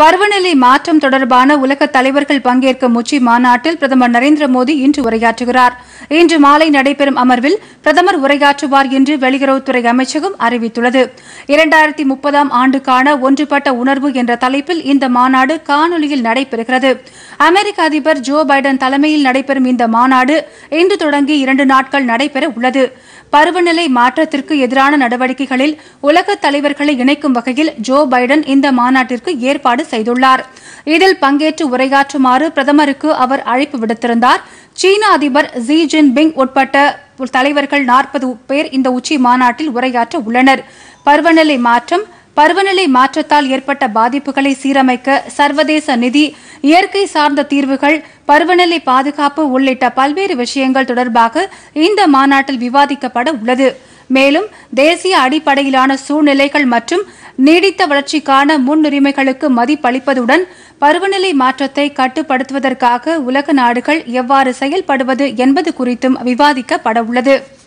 பருவநிலை மாற்றம் தொடர்பான உலக தலைவர்கள் பங்கேற்கும் உச்சி மாநாட்டில் பிரதமர் நரேந்திர மோடி இன்று உரையாற்றுகிறார் இன்று மாலை நடைபெறும் அமர்வில் பிரதமர் உரையாற்றுவார் என்று வெளியுறவுத்துறை அமைச்சகம் அறிவித்துள்ளது இரண்டாயிரத்தி முப்பதாம் ஆண்டுக்கான ஒன்றுபட்ட உணர்வு என்ற தலைப்பில் இந்த மாநாடு காணொலியில் நடைபெறுகிறது அமெரிக்க அதிபர் ஜோ பைடன் தலைமையில் நடைபெறும் இந்த மாநாடு இன்று தொடங்கி இரண்டு நாட்கள் நடைபெற உள்ளது பருவநிலை மாற்றத்திற்கு எதிரான நடவடிக்கைகளில் உலக தலைவர்களை இணைக்கும் வகையில் ஜோ பைடன் இந்த மாநாட்டிற்கு ஏற்பாடு செய்துள்ளார் இதில் பங்கேற்று உரையாற்றுமாறு பிரதமருக்கு அவர் அழைப்பு விடுத்திருந்தார் சீன அதிபர் ஜி ஜின்பிங் உட்பட்ட தலைவர்கள் நாற்பது பேர் இந்த உச்சி மாநாட்டில் உரையாற்ற உள்ளனர் பருவநிலை மாற்றம் பருவநிலை மாற்றத்தால் ஏற்பட்ட பாதிப்புகளை சீரமைக்க சர்வதேச நிதி இயற்கை சார்ந்த தீர்வுகள் பருவநிலை பாதுகாப்பு உள்ளிட்ட பல்வேறு விஷயங்கள் தொடர்பாக இந்த மாநாட்டில் விவாதிக்கப்பட உள்ளது மேலும் தேசிய அடிப்படையிலான சூழ்நிலைகள் மற்றும் நீடித்த வளர்ச்சிக்கான முன்னுரிமைகளுக்கு மதிப்பளிப்பதுடன் பருவநிலை மாற்றத்தை கட்டுப்படுத்துவதற்காக உலக நாடுகள் எவ்வாறு செயல்படுவது என்பது குறித்தும் விவாதிக்கப்பட உள்ளது